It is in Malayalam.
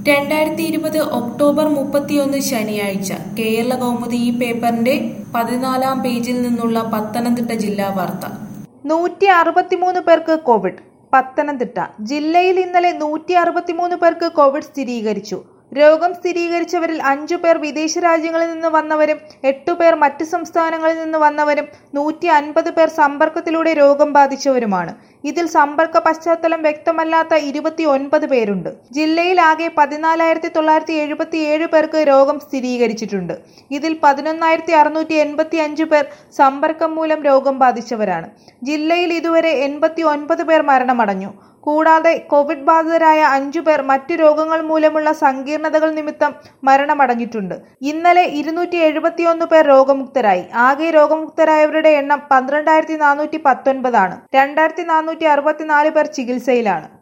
രണ്ടായിരത്തി ഇരുപത് ഒക്ടോബർ മുപ്പത്തിയൊന്ന് ശനിയാഴ്ച കേരള കൗമുദി ഈ പേപ്പറിന്റെ പതിനാലാം പേജിൽ നിന്നുള്ള പത്തനംതിട്ട ജില്ലാ വാർത്ത നൂറ്റി അറുപത്തിമൂന്ന് പേർക്ക് കോവിഡ് പത്തനംതിട്ട ജില്ലയിൽ ഇന്നലെ നൂറ്റി അറുപത്തിമൂന്ന് പേർക്ക് കോവിഡ് സ്ഥിരീകരിച്ചു രോഗം സ്ഥിരീകരിച്ചവരിൽ അഞ്ചു പേർ വിദേശ രാജ്യങ്ങളിൽ നിന്ന് വന്നവരും എട്ടു പേർ മറ്റ് സംസ്ഥാനങ്ങളിൽ നിന്ന് വന്നവരും നൂറ്റി അൻപത് പേർ സമ്പർക്കത്തിലൂടെ രോഗം ബാധിച്ചവരുമാണ് ഇതിൽ സമ്പർക്ക പശ്ചാത്തലം വ്യക്തമല്ലാത്ത ഇരുപത്തി ഒൻപത് പേരുണ്ട് ജില്ലയിൽ ആകെ പതിനാലായിരത്തി തൊള്ളായിരത്തി എഴുപത്തി ഏഴ് പേർക്ക് രോഗം സ്ഥിരീകരിച്ചിട്ടുണ്ട് ഇതിൽ പതിനൊന്നായിരത്തി അറുന്നൂറ്റി എൺപത്തി അഞ്ച് പേർ സമ്പർക്കം മൂലം രോഗം ബാധിച്ചവരാണ് ജില്ലയിൽ ഇതുവരെ എൺപത്തി ഒൻപത് പേർ മരണമടഞ്ഞു കൂടാതെ കോവിഡ് ബാധിതരായ അഞ്ചു പേർ മറ്റു രോഗങ്ങൾ മൂലമുള്ള സങ്കീർണതകൾ നിമിത്തം മരണമടഞ്ഞിട്ടുണ്ട് ഇന്നലെ ഇരുന്നൂറ്റി എഴുപത്തിയൊന്ന് പേർ രോഗമുക്തരായി ആകെ രോഗമുക്തരായവരുടെ എണ്ണം പന്ത്രണ്ടായിരത്തി നാനൂറ്റി പത്തൊൻപതാണ് രണ്ടായിരത്തി നാനൂറ്റി അറുപത്തിനാല് പേർ ചികിത്സയിലാണ്